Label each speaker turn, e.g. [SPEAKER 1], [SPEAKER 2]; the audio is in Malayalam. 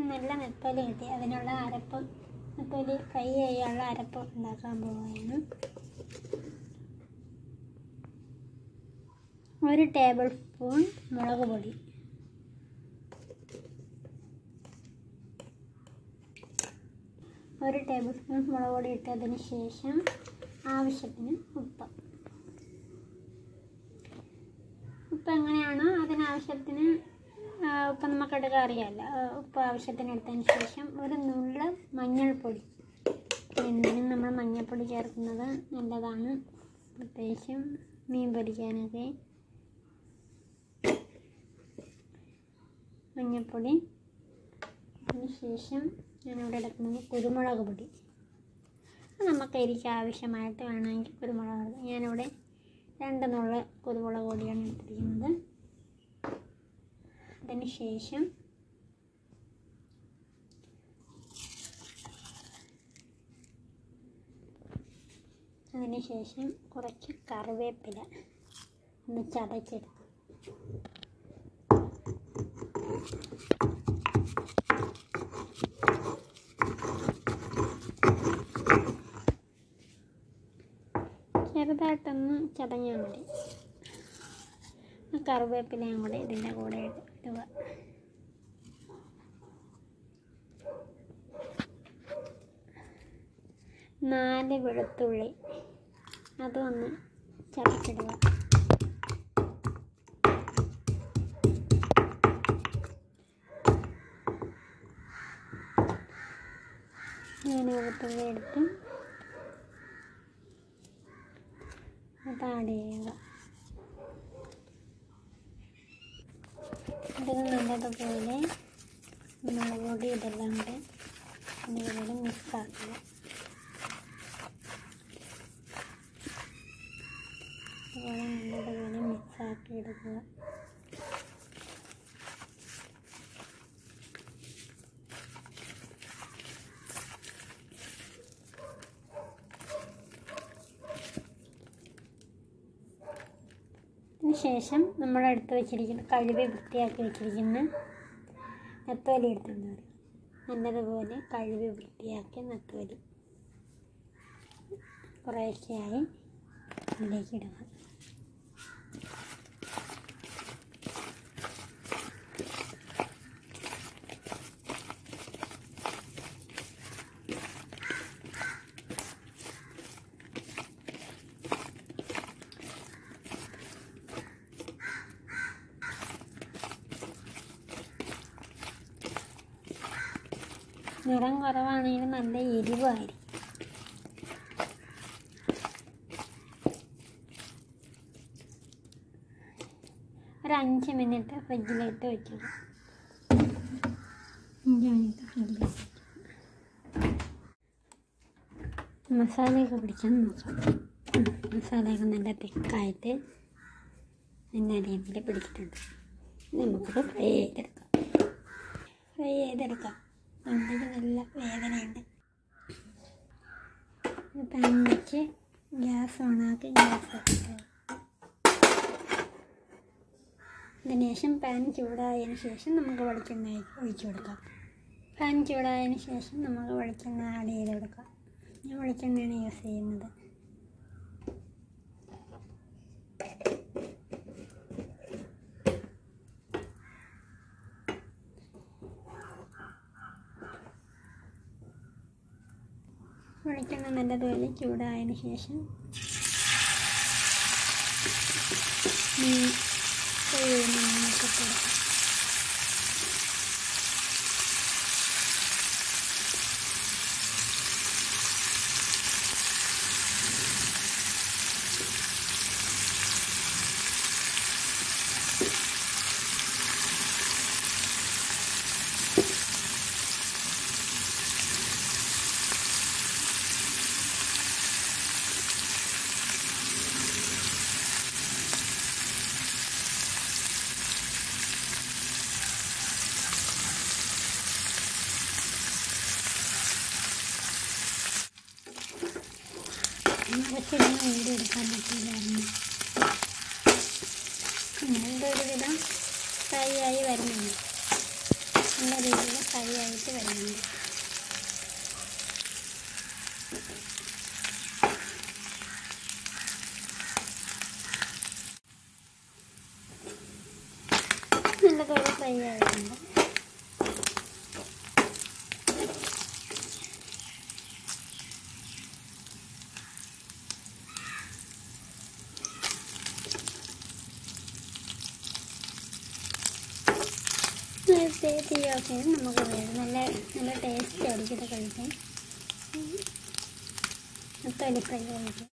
[SPEAKER 1] നല്ല നെത്തോലി കിട്ടി അതിനുള്ള അരപ്പ് നെത്തോലി ഫ്രൈ ചെയ്യാനുള്ള അരപ്പ് ഉണ്ടാക്കാൻ പോവുകയാണ് ഒരു ടേബിൾ സ്പൂൺ മുളക് പൊടി ഒരു ടേബിൾ സ്പൂൺ മുളക് പൊടി ഇട്ടതിന് ശേഷം ആവശ്യത്തിന് ഉപ്പ് ഉപ്പ് എങ്ങനെയാണോ അതിനാവശ്യത്തിന് ആ, ഉപ്പ് നമുക്ക് എടുക്കാൻ അറിയാമല്ലോ ആ, ഉപ്പ് ആവശ്യത്തിന് എടുത്തതിന് ശേഷം ഒരു നുള്ള് മഞ്ഞൾപ്പൊടി എന്തിനും നമ്മൾ മഞ്ഞൾപ്പൊടി ചേർക്കുന്നത് നല്ലതാണ് പ്രത്യേകിച്ചും മീൻ പൊരിക്കാനൊക്കെ മഞ്ഞൾപ്പൊടി അതിന് ശേഷം ഞാനിവിടെ എടുക്കുന്നത് കുരുമുളക് പൊടി അത് നമുക്ക് എരിക്ക് ആവശ്യമായിട്ട് വേണമെങ്കിൽ കുരുമുളക് പൊടി ഞാനിവിടെ രണ്ട് നുള്ള കുരുമുളക് പൊടിയാണ് എടുത്തിരിക്കുന്നത് അതിന് ശേഷം അതിന് ശേഷം കുറച്ച് കറിവേപ്പില ഒന്ന് ചതച്ചെടുക്കും ചെറുതായിട്ടൊന്ന് ചതഞ്ഞാൽ മതി ആ കറിവേപ്പിലയും കൂടെ ഇതിൻ്റെ കൂടെ ഇടുക നാല് വെളുത്തുള്ളി അതും ഒന്ന് ചതച്ചിടുക ഞാൻ വെളുത്തുള്ളി എടുത്ത് അത് ആഡ് ചെയ്യുക ഇത് നല്ലതുപോലെ മുളക് പൊടി ഇതെല്ലാം കൂടെ നല്ലപോലെ മിക്സാക്കുക അതുപോലെ നല്ലതുപോലെ മിക്സാക്കി എടുക്കുക അതിന് ശേഷം നമ്മൾ എടുത്ത് വെച്ചിരിക്കുന്ന കഴുകി വൃത്തിയാക്കി വെച്ചിരിക്കുന്ന നെത്തോലി എടുത്തുകൊണ്ട് വരിക നല്ലതുപോലെ കഴുകി വൃത്തിയാക്കിയ നെത്തോലി കുറേശ്ശെയായി അതിലേക്ക് ഇടുക നിറം കുറവാണെങ്കിലും നല്ല എരിവായിരിക്കും ഒരു അഞ്ച് മിനിറ്റ് ഫ്രിഡ്ജിലിട്ട് വെക്കുക അഞ്ച് മിനിറ്റ് ഫ്രിഡ്ജിലിട്ട് മസാലയൊക്കെ പിടിക്കാൻ നോക്കാം ഉം, മസാലയൊക്കെ നല്ല തിക്കായിട്ട് നല്ല രീതിയിൽ പിടിച്ചിട്ടുണ്ട് നമുക്കത് ഫ്രൈ ചെയ്തെടുക്കാം ഫ്രൈ ചെയ്തെടുക്കാം തൊണ്ടയ്ക്ക് നല്ല വേദനയുണ്ട് പാൻ വെച്ച് ഗ്യാസ് ഓണാക്കി ഗ്യാസ് വെക്കുക അതിന് ശേഷം പാൻ ചൂടായതിന് ശേഷം നമുക്ക് വെളിച്ചെണ്ണ ഒഴിച്ചു കൊടുക്കാം പാൻ ചൂടായതിന് ശേഷം നമുക്ക് വെളിച്ചെണ്ണ ആഡ് ചെയ്ത് കൊടുക്കാം ഞാൻ വെളിച്ചെണ്ണയാണ് യൂസ് ചെയ്യുന്നത് വെളിച്ചെണ്ണ നല്ലതുപോലെ ചൂടായതിന് ശേഷം മീൻ ഫ്രൈ ചെയ്യുന്ന മീനൊക്കെ ഇട്ട് കൊടുക്കാം കുറച്ചിരുന്ന് വീട് എടുക്കാൻ പറ്റില്ലായിരുന്നു ഞങ്ങളുടെ ഒരു വിധം ഫ്രൈ ആയി വരുന്നുണ്ട് നല്ല രീതിയിൽ ഫ്രൈ ആയിട്ട് വരുന്നുണ്ട് നല്ലപോലെ ഫ്രൈ ആയിട്ടുണ്ട് നേരത്തെ തീ ഓഫ് ചെയ്ത് നമുക്ക് വേണം നല്ല നല്ല ടേസ്റ്റ് ആയിരിക്കും ഇത് കഴിക്കാൻ തൊലി ഫ്രൈ ആയിരിക്കും